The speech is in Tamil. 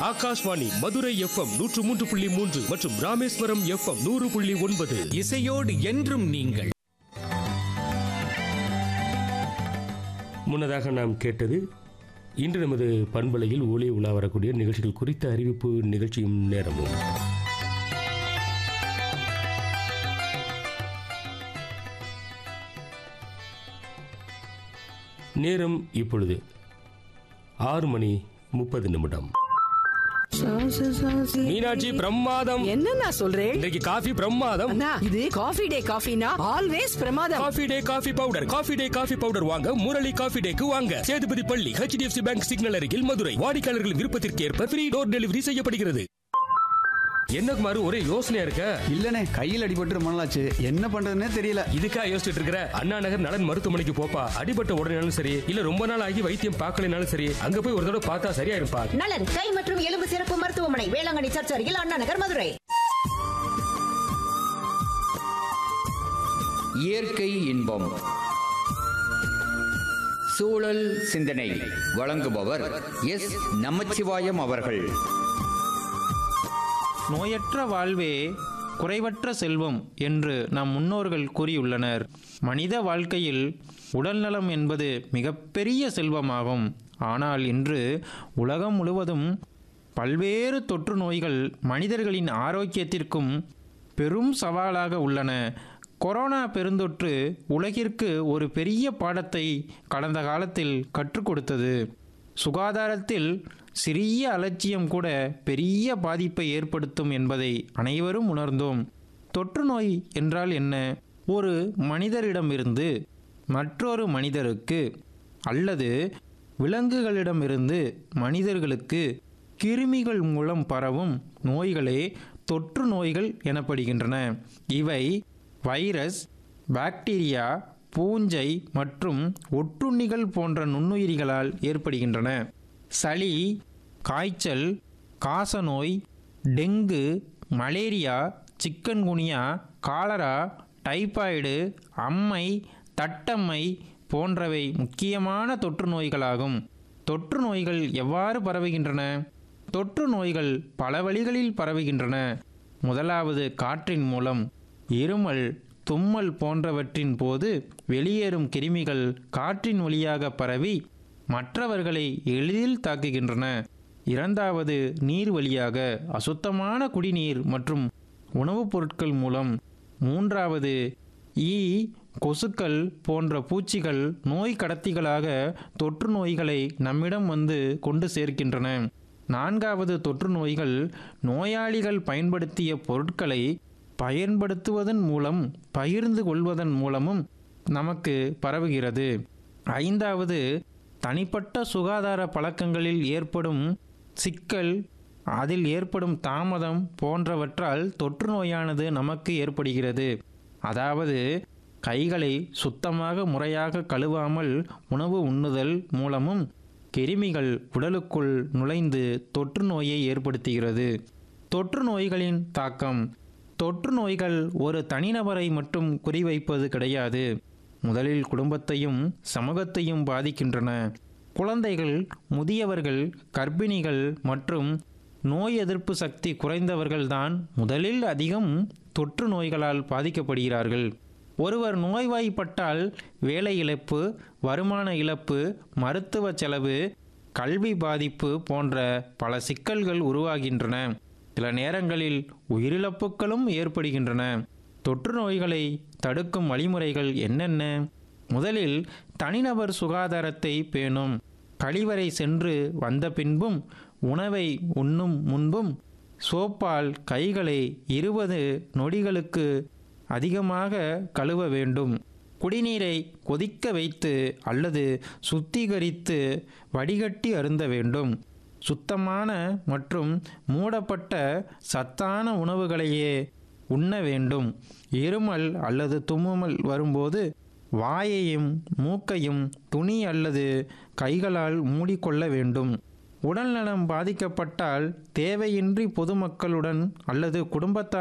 ஆகாஷ்வாணி மதுரை எஃப்எம் நூற்று மூன்று புள்ளி மூன்று மற்றும் ராமேஸ்வரம் எஃப்எம் நூறு புள்ளி ஒன்பது இசையோடு என்றும் நீங்கள் முன்னதாக நாம் கேட்டது இன்று நமது பண்பலையில் ஒளி உலா வரக்கூடிய நிகழ்ச்சிகள் குறித்த அறிவிப்பு நிகழ்ச்சியும் நேரமும் நேரம் இப்பொழுது ஆறு மணி முப்பது நிமிடம் மீனாட்சி பிரமாதம் என்ன நான் சொல்றேன் இன்றைக்கு காஃபி பிரமாதம் அண்ணா இது காஃபி டே காஃபினா ஆல்வேஸ் பிரமாதம் coffee day coffee powder coffee day coffee powder வாங்க முரளி காஃபி டேக்கு வாங்க சேதுபதி பள்ளி ஹெச்டிஎஃப்சி பேங்க் சிக்னல் அருகில் மதுரை வாடிக்கையாளர்களின் விருப்பத்திற்கு ஏற்ப ஃப்ரீ டோர் டெலிவரி செய்யப்படுகிறது என்ன குமாரு ஒரே யோசனையா இருக்க இல்லனே கையில் அடிபட்டு ரொம்ப நாளாச்சு என்ன பண்றதுன்னே தெரியல இதுக்கா யோசிச்சுட்டு இருக்கிற அண்ணா நகர் நலன் மருத்துவமனைக்கு போப்பா அடிபட்ட உடனேனாலும் சரி இல்ல ரொம்ப நாள் ஆகி வைத்தியம் பார்க்கலனாலும் சரி அங்க போய் ஒரு தடவை பார்த்தா சரியா இருப்பா நலன் கை மற்றும் எலும்பு சிறப்பு மருத்துவமனை வேளாங்கண்ணி சர்ச் அருகில் அண்ணா நகர் மதுரை இயற்கை இன்பம் சூழல் சிந்தனை வழங்குபவர் எஸ் நமச்சிவாயம் அவர்கள் நோயற்ற வாழ்வே குறைவற்ற செல்வம் என்று நம் முன்னோர்கள் கூறியுள்ளனர் மனித வாழ்க்கையில் உடல்நலம் என்பது மிகப்பெரிய செல்வமாகும் ஆனால் இன்று உலகம் முழுவதும் பல்வேறு தொற்று நோய்கள் மனிதர்களின் ஆரோக்கியத்திற்கும் பெரும் சவாலாக உள்ளன கொரோனா பெருந்தொற்று உலகிற்கு ஒரு பெரிய பாடத்தை கடந்த காலத்தில் கற்றுக் கொடுத்தது சுகாதாரத்தில் சிறிய அலட்சியம் கூட பெரிய பாதிப்பை ஏற்படுத்தும் என்பதை அனைவரும் உணர்ந்தோம் தொற்று நோய் என்றால் என்ன ஒரு மனிதரிடமிருந்து மற்றொரு மனிதருக்கு அல்லது விலங்குகளிடமிருந்து மனிதர்களுக்கு கிருமிகள் மூலம் பரவும் நோய்களே தொற்று நோய்கள் எனப்படுகின்றன இவை வைரஸ் பாக்டீரியா பூஞ்சை மற்றும் ஒட்டுண்ணிகள் போன்ற நுண்ணுயிரிகளால் ஏற்படுகின்றன சளி காய்ச்சல் காசநோய் dengue malaria chikungunya cholera typhoid அம்மை தட்டம்மை போன்றவை முக்கியமான தொற்று நோய்களாகும் தொற்று நோய்கள் எவ்வாறு பரவுகின்றன தொற்று நோய்கள் பல வழிகளில் பரவுகின்றன முதலாவது காற்றின் மூலம் இருமல் தும்மல் போன்றவற்றின் போது வெளியேறும் கிருமிகள் காற்றின் வழியாக பரவி மற்றவர்களை எளிதில் தாக்குகின்றன இரண்டாவது நீர் வழியாக அசுத்தமான குடிநீர் மற்றும் உணவுப் பொருட்கள் மூலம் மூன்றாவது ஈ கொசுக்கள் போன்ற பூச்சிகள் நோய் கடத்திகளாக தொற்று நோய்களை நம்மிடம் வந்து கொண்டு சேர்க்கின்றன நான்காவது தொற்று நோய்கள் நோயாளிகள் பயன்படுத்திய பொருட்களை பயன்படுத்துவதன் மூலம் பகிர்ந்து கொள்வதன் மூலமும் நமக்கு பரவுகிறது ஐந்தாவது தனிப்பட்ட சுகாதார பழக்கங்களில் ஏற்படும் சிக்கல் அதில் ஏற்படும் தாமதம் போன்றவற்றால் தொற்று நோயானது நமக்கு ஏற்படுகிறது அதாவது கைகளை சுத்தமாக முறையாக கழுவாமல் உணவு உண்ணுதல் மூலமும் கிருமிகள் உடலுக்குள் நுழைந்து தொற்று நோயை ஏற்படுத்துகிறது தொற்று நோய்களின் தாக்கம் தொற்று நோய்கள் ஒரு தனிநபரை மட்டும் குறிவைப்பது கிடையாது முதலில் குடும்பத்தையும் சமூகத்தையும் பாதிக்கின்றன குழந்தைகள் முதியவர்கள் கர்ப்பிணிகள் மற்றும் நோய் எதிர்ப்பு சக்தி குறைந்தவர்கள்தான் முதலில் அதிகம் தொற்று நோய்களால் பாதிக்கப்படுகிறார்கள் ஒருவர் நோய்வாய்ப்பட்டால் வேலை இழப்பு வருமான இழப்பு மருத்துவ செலவு கல்வி பாதிப்பு போன்ற பல சிக்கல்கள் உருவாகின்றன சில நேரங்களில் உயிரிழப்புகளும் ஏற்படுகின்றன தொற்று நோய்களை தடுக்கும் வழிமுறைகள் என்னென்ன முதலில் தனிநபர் சுகாதாரத்தை பேணும் கழிவறை சென்று வந்த பின்பும் உணவை உண்ணும் முன்பும் சோப்பால் கைகளை இருபது நொடிகளுக்கு அதிகமாக கழுவ வேண்டும் குடிநீரை கொதிக்க வைத்து அல்லது சுத்திகரித்து வடிகட்டி அருந்த வேண்டும் சுத்தமான மற்றும் மூடப்பட்ட சத்தான உணவுகளையே உண்ண வேண்டும் இருமல் அல்லது தும்முமல் வரும்போது வாயையும் மூக்கையும் துணி அல்லது கைகளால் மூடிக்கொள்ள வேண்டும் உடல்நலம் பாதிக்கப்பட்டால் தேவையின்றி பொதுமக்களுடன் அல்லது குடும்பத்தார்